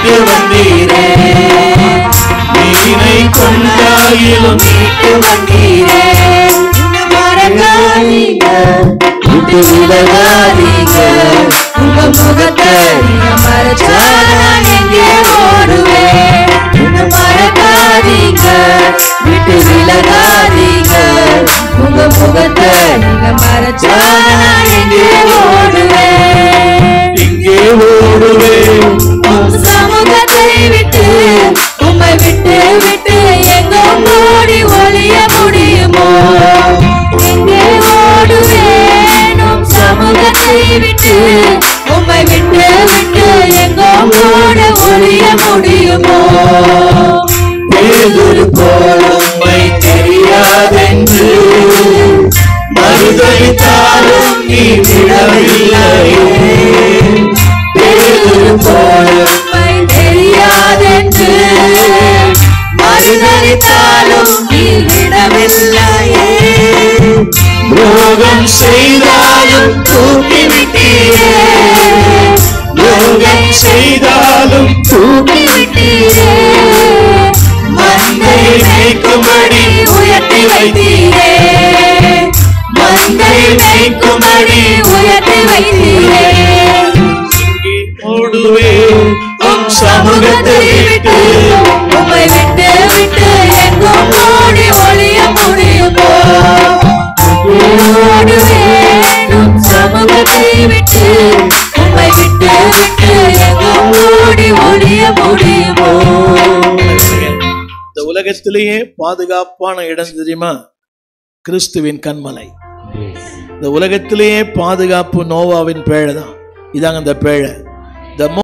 மீட்டு வந்தீரே மீனை கொண்டாயிலும் மீட்டு வந்தீரே இன்னும் மறக்காதீங்க விட்டு விலகாதீங்க உங்க முகத்தை நீங்க மறைச்சா நான் எங்கே ஓடுவேன் இன்னும் மறக்காதீங்க விட்டு விலகாதீங்க உங்க முகத்தை நீங்க மறைச்சா நான் எங்கே ஓடுவேன் இங்கே ஓடுவேன் உம் சமூகத்தை விட்டு உம்மை விட்டு விட்டு எங்கோ ஓடி ஒளிய முடியுமோ எங்கே ஓடுவேன் உம் சமூகத்தை விட்டு உம்மை விட்டு விட்டு எங்கோ ஓட ஒளிய முடியுமோ பேதுரு போல் உம்மை தெரியாதென்று மறுதளித்தாலும் நீ விடவில்லையே பேதுரு போல் உம்மை தெரியாதென்று மறுதளித்தாலும் நீ விடவில்லையே துரோகம் செய்தாலும் தூக்கி விட்டீரே துரோகம் செய்தாலும் தூக்கி விட்டீரே மந்தை மேய்க்கும்படி உயர்த்தி வைத்தீரே மந்தை மேய்க்கும்படி உயர்த்தி வைத்தீரே இங்கே ஓடுவேன் உம் சமூகத்தை விட்டு உம்மை விட்டு விட்டு எங்கும் ஓடி ஒளிய முடியுமோ ஓடுவேன் உம் சமூகத்தை விட்டு உம்மை விட்டு விட்டு எங்கும் ஓடி ஒளிய முடியுமோ இந்த உலகத்திலேயே பாதுகாப்பான இடம் தெரியுமா கிறிஸ்துவின் கண்மலை இந்த உலகத்திலேயே பாதுகாப்பு நோவாவின் பேழை தான் இதாங்க அந்த பேழை the